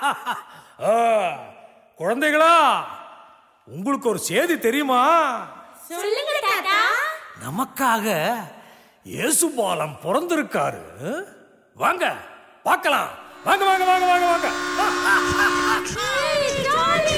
ஆ, குழந்தைகளா உங்களுக்கு ஒரு செய்தி தெரியுமா சொல்லுங்க தாத்தா நமக்காக இயேசு பாலம் பிறந்திருக்காரு வாங்க பார்க்கலாம் வாங்க வாங்க வாங்க வாங்க வாங்க ஏய், ஜாலி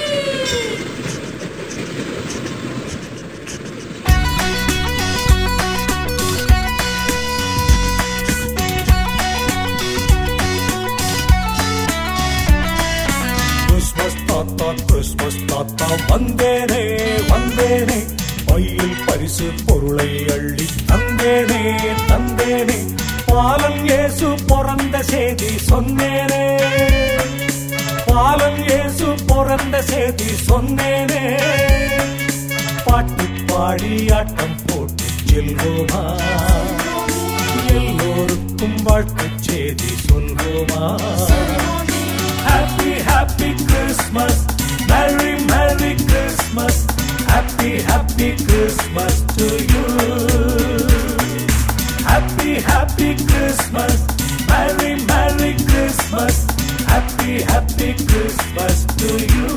கிறிஸ்மஸ் தாத்தா கிறிஸ்மஸ் தாத்தா வந்தேனே வந்தேனே பையில் பரிசு பொருளை அள்ளி தந்தேனே தந்தேனே பாலன் இயேசு பிறந்த செய்தி சொன்னேனே பாலன் இயேசு பிறந்த செய்தி சொன்னேனே பாட்டு பாடி ஆட்டம் போட்டு செல்வோமா எல்லோருக்கும் வாழ்த்து செய்தி சொல்வோமா Happy, happy Christmas. Merry, Merry Christmas. Happy, happy Christmas to you. Happy, happy Christmas. Merry, Merry Christmas. Happy, happy Christmas to you.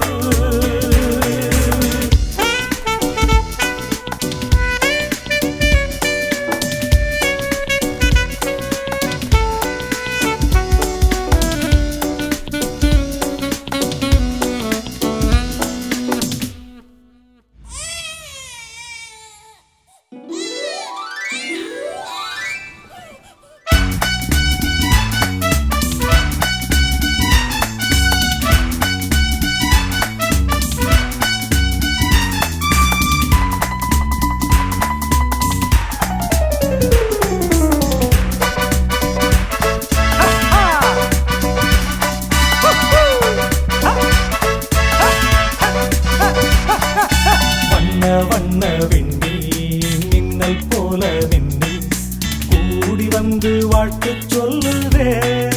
வண்ண வண்ண விண்ணி மின்னல் போல மின்னி கூடி வந்து வாழ்த்து சொல்லுதே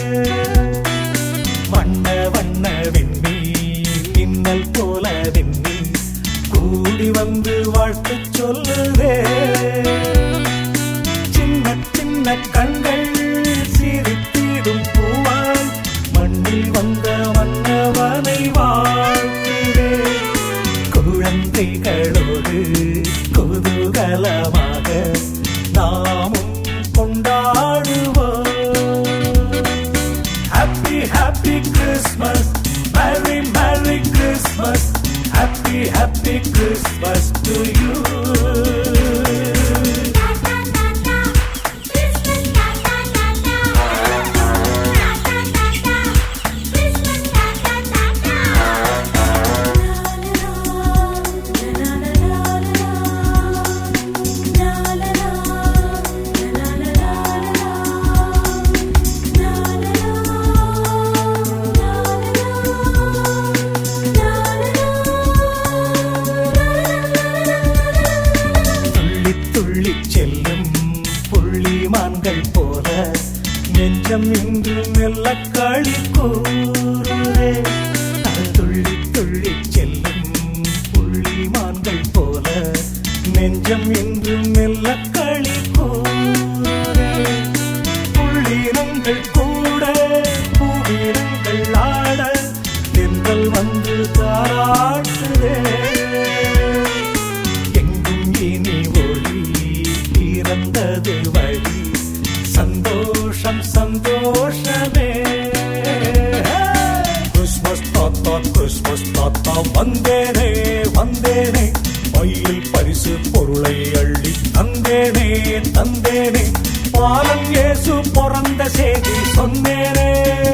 வண்ண வண்ண விண்ணி மின்னல் போல விண்ணி கூடி வந்து வாழ்த்து சொல்லுதே சின்ன சின்ன கண்கள் சிரித்திடும் பூவாய் மண்ணில் வந்த மன்னவனை வாழ்த்துதே குழந்தைகளோடு குதூகலமாக நாமும் கொண்டாடுவோம் happy happy Christmas merry merry Christmas happy happy Christmas to you தாத்தா தாத்தா கிறிஸ்மஸ் தாத்தா தாத்தா தாத்தா தாத்தா கிறிஸ்மஸ் தாத்தா தாத்தா லா லா லா லா லா லா துள்ளி துள்ளி செல்லும் புள்ளிமான்கள் போல நெஞ்சம் இன்று மெல்ல களி கூறுதே துள்ளி துள்ளி செல்லும் புள்ளிமான்கள் போல நெஞ்சம் இன்று மெல்ல களி கூறுதே புள்ளினங்கள் கூட பூவினங்கள் ஆட தென்றல் வந்து தாராட்டுதே எங்கும் இனி ஒளி பிறந்தது வழி சந்தோஷம் சந்தோஷமே கிறிஸ்மஸ் தாத்தா கிறிஸ்மஸ் தாத்தா வந்தேனே வந்தேனே பையில் பரிசு பொருளை அள்ளி தந்தேனே தந்தேனே பாலன் இயேசு பிறந்த செய்தி சொன்னேனே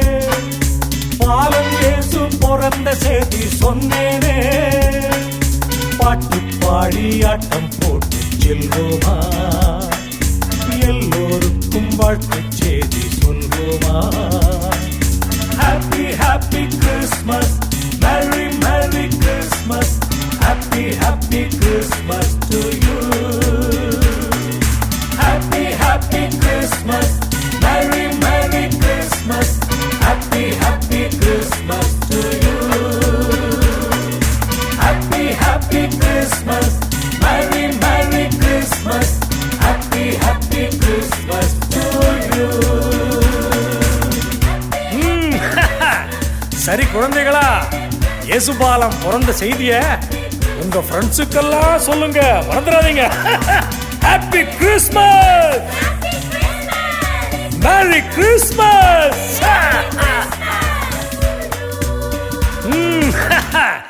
பாலன் இயேசு பிறந்த செய்தி சொன்னேனே பாட்டு பாடி ஆட்டம் போட்டு செல்வோமா எல்லோருக்கும் வாழ்த்து செய்தி சொல்வோமா happy happy Christmas merry merry Christmas happy happy Christmas to you happy happy Christmas merry merry Christmas happy happy Christmas to you Happy, happy Christmas. Merry, Merry Christmas. Happy, happy Christmas to you. சரி குழந்தைகளா இயேசுபாலம் பிறந்த செய்திய உங்க ஃப்ரெண்ட்ஸுக்கெல்லாம் சொல்லுங்க மறந்துடாதீங்க happy Christmas merry Christmas ம்